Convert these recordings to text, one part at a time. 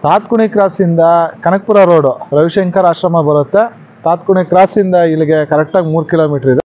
ತಾತ್ಕುಣಿ ಕ್ರಾಸಿಂದ ಕನಕಪುರ ರೋಡು ರವಿಶಂಕರ್ ಆಶ್ರಮ ಬರುತ್ತೆ ತಾತ್ಕುಣಿ ಕ್ರಾಸಿಂದ ಇಲ್ಲಿಗೆ ಕರೆಕ್ಟಾಗಿ ಮೂರು ಕಿಲೋಮೀಟ್ರ್ ಇದೆ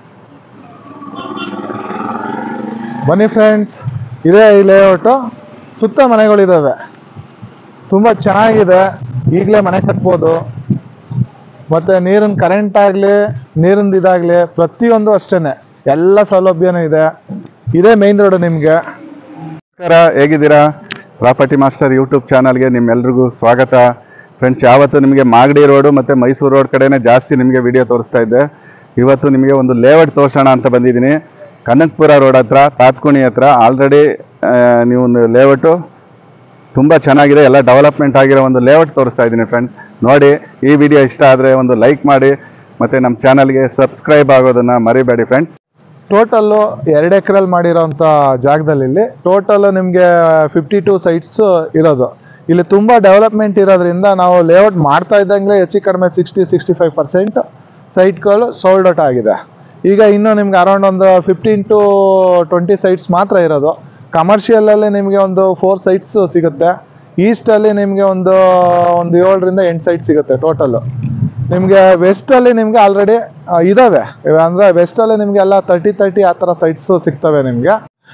ಬನ್ನಿ ಫ್ರೆಂಡ್ಸ್ ಇದೇ ಈ ಲೇಔಟು ಸುತ್ತ ಮನೆಗಳಿದ್ದಾವೆ ತುಂಬ ಚೆನ್ನಾಗಿದೆ ಈಗಲೇ ಮನೆ ಕಟ್ಬೋದು ಮತ್ತು ನೀರಿನ ಕರೆಂಟ್ ಆಗಲಿ ನೀರಿನ ಇದಾಗಲಿ ಪ್ರತಿಯೊಂದು ಅಷ್ಟೇ ಎಲ್ಲ ಸೌಲಭ್ಯನೂ ಇದೆ ಇದೇ ಮೇನ್ ರೋಡು ನಿಮಗೆ ನಮಸ್ಕಾರ ಹೇಗಿದ್ದೀರಾ ಪ್ರಾಪರ್ಟಿ ಮಾಸ್ಟರ್ ಯೂಟ್ಯೂಬ್ ಚಾನಲ್ಗೆ ನಿಮ್ಮೆಲ್ರಿಗೂ ಸ್ವಾಗತ ಫ್ರೆಂಡ್ಸ್ ಯಾವತ್ತು ನಿಮಗೆ ಮಾಗಡಿ ರೋಡು ಮತ್ತು ಮೈಸೂರು ರೋಡ್ ಕಡೆನೇ ಜಾಸ್ತಿ ನಿಮಗೆ ವಿಡಿಯೋ ತೋರಿಸ್ತಾ ಇದ್ದೆ ಇವತ್ತು ನಿಮಗೆ ಒಂದು ಲೇಔಟ್ ತೋರಿಸೋಣ ಅಂತ ಬಂದಿದ್ದೀನಿ ಕನಕಪುರ ರೋಡ್ ಹತ್ರ ತಾತ್ಕುಣಿ ಹತ್ರ ಆಲ್ರೆಡಿ ನೀವು ಲೇಔಟು ತುಂಬ ಚೆನ್ನಾಗಿದೆ ಎಲ್ಲ ಡೆವಲಪ್ಮೆಂಟ್ ಆಗಿರೋ ಒಂದು ಲೇಔಟ್ ತೋರಿಸ್ತಾ ಇದ್ದೀನಿ ಫ್ರೆಂಡ್ಸ್ ನೋಡಿ ಈ ವಿಡಿಯೋ ಇಷ್ಟ ಆದರೆ ಒಂದು ಲೈಕ್ ಮಾಡಿ ಮತ್ತು ನಮ್ಮ ಚಾನಲ್ಗೆ ಸಬ್ಸ್ಕ್ರೈಬ್ ಆಗೋದನ್ನು ಮರಿಬೇಡಿ ಫ್ರೆಂಡ್ಸ್ ಟೋಟಲ್ಲು ಎರಡು ಎಕರೆಲ್ಲಿ ಮಾಡಿರೋಂಥ ಜಾಗದಲ್ಲಿ ಇಲ್ಲಿ ಟೋಟಲ್ ನಿಮಗೆ ಫಿಫ್ಟಿ ಟು ಸೈಟ್ಸ್ ಇರೋದು ಇಲ್ಲಿ ತುಂಬ ಡೆವಲಪ್ಮೆಂಟ್ ಇರೋದ್ರಿಂದ ನಾವು ಲೇಔಟ್ ಮಾಡ್ತಾ ಇದ್ದಂಗೆ ಹೆಚ್ಚು ಕಡಿಮೆ ಸಿಕ್ಸ್ಟಿ ಸಿಕ್ಸ್ಟಿ ಫೈವ್ ಪರ್ಸೆಂಟ್ ಸೈಟ್ಗಳು ಸೋಲ್ಡ್ ಔಟ್ ಆಗಿದೆ ಈಗ ಇನ್ನು ನಿಮ್ಗೆ ಅರೌಂಡ್ ಒಂದು ಫಿಫ್ಟೀನ್ ಟು ಟ್ವೆಂಟಿ ಸೈಟ್ಸ್ ಮಾತ್ರ ಇರೋದು ಕಮರ್ಷಿಯಲಲ್ಲಿ ನಿಮಗೆ ಒಂದು ಫೋರ್ ಸೈಟ್ಸ್ ಸಿಗುತ್ತೆ ಈಸ್ಟಲ್ಲಿ ನಿಮಗೆ ಒಂದು ಒಂದು ಏಳರಿಂದ ಎಂಟು ಸೈಟ್ ಸಿಗುತ್ತೆ ಟೋಟಲು ನಿಮಗೆ ವೆಸ್ಟಲ್ಲಿ ನಿಮಗೆ ಆಲ್ರೆಡಿ ಇದ್ದಾವೆ ಅಂದರೆ ವೆಸ್ಟಲ್ಲಿ ನಿಮಗೆ ಎಲ್ಲ ತರ್ಟಿ ತರ್ಟಿ ಆ ಥರ ಸೈಟ್ಸು ಸಿಗ್ತವೆ ನಿಮಗೆ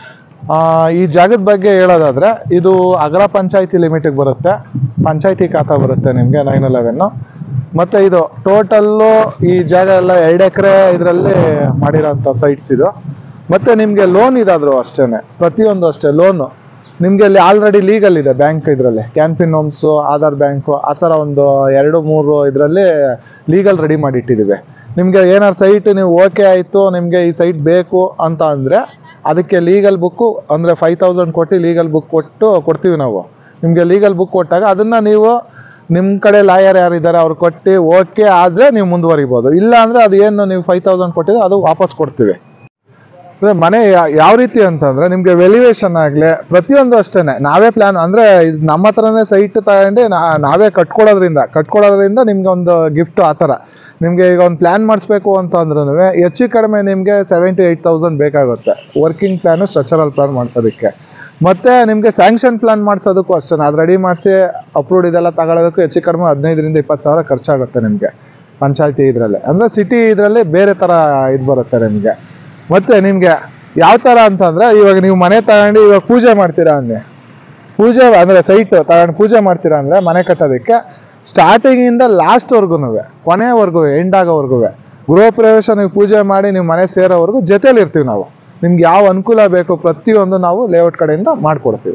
ಈ ಜಾಗದ ಬಗ್ಗೆ ಹೇಳೋದಾದರೆ ಇದು ಅಗ್ರ ಪಂಚಾಯತಿ ಲಿಮಿಟಿಗೆ ಬರುತ್ತೆ ಪಂಚಾಯತಿ ಖಾತಾ ಬರುತ್ತೆ ನಿಮಗೆ ನೈನ್ ಎಲೆವೆನ್ನು ಮತ್ತು ಇದು ಟೋಟಲ್ಲು ಈ ಜಾಗ ಎಲ್ಲ ಎರಡು ಎಕರೆ ಇದರಲ್ಲಿ ಮಾಡಿರೋಂಥ ಸೈಟ್ಸ್ ಇದು ಮತ್ತು ನಿಮಗೆ ಲೋನ್ ಇದಾದರೂ ಅಷ್ಟೇ ಪ್ರತಿಯೊಂದು ಅಷ್ಟೇ ಲೋನು ನಿಮಗೆ ಅಲ್ಲಿ ಆಲ್ರೆಡಿ ಲೀಗಲ್ ಇದೆ ಬ್ಯಾಂಕ್ ಇದರಲ್ಲಿ ಕ್ಯಾನ್ಪಿನ್ ಹೋಮ್ಸು ಆಧಾರ್ ಬ್ಯಾಂಕು ಆ ಥರ ಒಂದು ಎರಡು ಮೂರು ಇದರಲ್ಲಿ ಲೀಗಲ್ ರೆಡಿ ಮಾಡಿ ಇಟ್ಟಿದ್ದೀವಿ ನಿಮಗೆ ಏನಾರು ಸೈಟ್ ನೀವು ಓಕೆ ಆಯಿತು ನಿಮಗೆ ಈ ಸೈಟ್ ಬೇಕು ಅಂತ ಅಂದರೆ ಅದಕ್ಕೆ ಲೀಗಲ್ ಬುಕ್ಕು ಅಂದರೆ ಫೈವ್ ತೌಸಂಡ್ ಕೊಟ್ಟು ಲೀಗಲ್ ಬುಕ್ ಕೊಟ್ಟು ಕೊಡ್ತೀವಿ ನಾವು ನಿಮಗೆ ಲೀಗಲ್ ಬುಕ್ ಕೊಟ್ಟಾಗ ಅದನ್ನು ನೀವು ನಿಮ್ಮ ಕಡೆ ಲಾಯರ್ ಯಾರಿದ್ದಾರೆ ಅವ್ರು ಕೊಟ್ಟು ಓಕೆ ಆದರೆ ನೀವು ಮುಂದುವರಿಬೋದು ಇಲ್ಲ ಅಂದರೆ ಅದು ಏನು ನೀವು ಫೈವ್ ತೌಸಂಡ್ ಕೊಟ್ಟಿದ್ರೆ ಅದು ವಾಪಸ್ ಕೊಡ್ತೀವಿ ಅದೇ ಮನೆ ಯಾ- ಯಾವ ರೀತಿ ಅಂತಂದ್ರೆ ನಿಮಗೆ ವೆಲ್ಯುವೇಷನ್ ಆಗಲಿ ಪ್ರತಿಯೊಂದು ಅಷ್ಟೇ ನಾವೇ ಪ್ಲಾನ್ ಅಂದ್ರೆ ಇದು ನಮ್ಮ ಹತ್ರನೇ ಸೈಟ್ ತಗೊಂಡು ನಾ- ನಾವೇ ಕಟ್ಕೊಡೋದ್ರಿಂದ ಕಟ್ಕೊಡೋದ್ರಿಂದ ನಿಮ್ಗೆ ಒಂದು ಗಿಫ್ಟ್ ಆ ಥರ ನಿಮಗೆ ಈಗ ಒಂದು ಪ್ಲ್ಯಾನ್ ಮಾಡಿಸ್ಬೇಕು ಅಂತ ಅಂದ್ರೂ ಹೆಚ್ಚು ಕಡಿಮೆ ನಿಮಗೆ ಸೆವೆಂಟಿ ಏಯ್ಟ್ ತೌಸಂಡ್ ಬೇಕಾಗುತ್ತೆ ವರ್ಕಿಂಗ್ ಪ್ಲ್ಯಾನು ಸ್ಟ್ರಕ್ಚರಲ್ ಪ್ಲ್ಯಾನ್ ಮಾಡಿಸೋದಕ್ಕೆ ಮತ್ತು ನಿಮಗೆ ಸ್ಯಾಂಕ್ಷನ್ ಪ್ಲ್ಯಾನ್ ಮಾಡಿಸೋದಕ್ಕೂ ಅಷ್ಟೇ ಅದು ರೆಡಿ ಮಾಡಿಸಿ ಅಪ್ರೂವ್ಡ್ ಇದೆಲ್ಲ ತಗೊಳ್ಳೋದಕ್ಕೂ ಹೆಚ್ಚು ಕಡಿಮೆ ಹದಿನೈದರಿಂದ ಇಪ್ಪತ್ತು ಸಾವಿರ ಖರ್ಚಾಗುತ್ತೆ ನಿಮಗೆ ಪಂಚಾಯತಿ ಇದರಲ್ಲಿ ಅಂದರೆ ಸಿಟಿ ಇದರಲ್ಲಿ ಬೇರೆ ಥರ ಇದು ಬರುತ್ತೆ ನಿಮಗೆ ಮತ್ತೆ ನಿಮಗೆ ಯಾವ ಥರ ಅಂತಂದ್ರೆ ಇವಾಗ ನೀವು ಮನೆ ತಗೊಂಡು ಇವಾಗ ಪೂಜೆ ಮಾಡ್ತೀರಾ ಅಂದ್ರೆ ಪೂಜೆ ಅಂದರೆ ಸೈಟ್ ತಗೊಂಡು ಪೂಜೆ ಮಾಡ್ತೀರಾ ಅಂದರೆ ಮನೆ ಕಟ್ಟೋದಕ್ಕೆ ಸ್ಟಾರ್ಟಿಂಗಿಂದ ಲಾಸ್ಟ್ವರೆಗೂ ಕೊನೆವರೆಗೂ ಎಂಡ್ ಆಗೋವರೆಗೂ ಗೃಹ ಪ್ರವೇಶ ನೀವು ಪೂಜೆ ಮಾಡಿ ನೀವು ಮನೆ ಸೇರೋವರೆಗೂ ಜೊತೇಲಿ ಇರ್ತೀವಿ ನಾವು ನಿಮ್ಗೆ ಯಾವ ಅನುಕೂಲ ಬೇಕು ಪ್ರತಿಯೊಂದು ನಾವು ಲೇಔಟ್ ಕಡೆಯಿಂದ ಮಾಡಿಕೊಡ್ತೀವಿ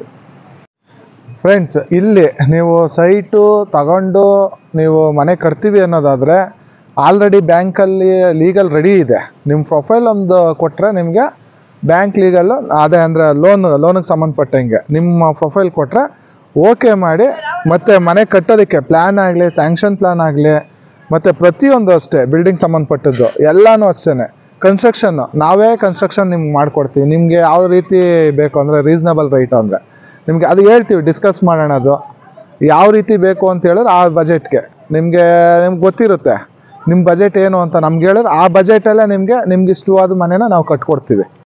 ಫ್ರೆಂಡ್ಸ್ ಇಲ್ಲಿ ನೀವು ಸೈಟು ತಗೊಂಡು ನೀವು ಮನೆ ಕಟ್ತೀವಿ ಅನ್ನೋದಾದರೆ ಆಲ್ರೆಡಿ ಬ್ಯಾಂಕಲ್ಲಿ ಲೀಗಲ್ ರೆಡಿ ಇದೆ ನಿಮ್ಮ ಪ್ರೊಫೈಲ್ ಒಂದು ಕೊಟ್ಟರೆ ನಿಮಗೆ ಬ್ಯಾಂಕ್ ಲೀಗಲ್ಲು ಅದೇ ಅಂದರೆ ಲೋನ್ ಲೋನಿಗೆ ಸಂಬಂಧಪಟ್ಟಂಗೆ ನಿಮ್ಮ ಪ್ರೊಫೈಲ್ ಕೊಟ್ಟರೆ ಓಕೆ ಮಾಡಿ ಮತ್ತು ಮನೆ ಕಟ್ಟೋದಕ್ಕೆ ಪ್ಲ್ಯಾನ್ ಆಗಲಿ ಸ್ಯಾಂಕ್ಷನ್ ಪ್ಲ್ಯಾನ್ ಆಗಲಿ ಮತ್ತು ಪ್ರತಿಯೊಂದು ಅಷ್ಟೇ ಬಿಲ್ಡಿಂಗ್ ಸಂಬಂಧಪಟ್ಟದ್ದು ಎಲ್ಲನೂ ಅಷ್ಟೇ ಕನ್ಸ್ಟ್ರಕ್ಷನ್ನು ನಾವೇ ಕನ್ಸ್ಟ್ರಕ್ಷನ್ ನಿಮ್ಗೆ ಮಾಡಿಕೊಡ್ತೀವಿ ನಿಮಗೆ ಯಾವ ರೀತಿ ಬೇಕು ಅಂದರೆ ರೀಸನಬಲ್ ರೈಟ್ ಅಂದರೆ ನಿಮಗೆ ಅದು ಹೇಳ್ತೀವಿ ಡಿಸ್ಕಸ್ ಮಾಡೋಣ ಅದು ಯಾವ ರೀತಿ ಬೇಕು ಅಂತ ಹೇಳಿದ್ರೆ ಆ ಬಜೆಟ್ಗೆ ನಿಮಗೆ ನಿಮ್ಗೆ ಗೊತ್ತಿರುತ್ತೆ ನಿಮ್ಮ ಬಜೆಟ್ ಏನು ಅಂತ ನಮ್ಗೆ ಹೇಳಿದ್ರೆ ಆ ಬಜೆಟಲ್ಲೇ ನಿಮಗೆ ನಿಮ್ಗೆ ಇಷ್ಟವಾದ ಮನೇನ ನಾವು ಕಟ್ಕೊಡ್ತೀವಿ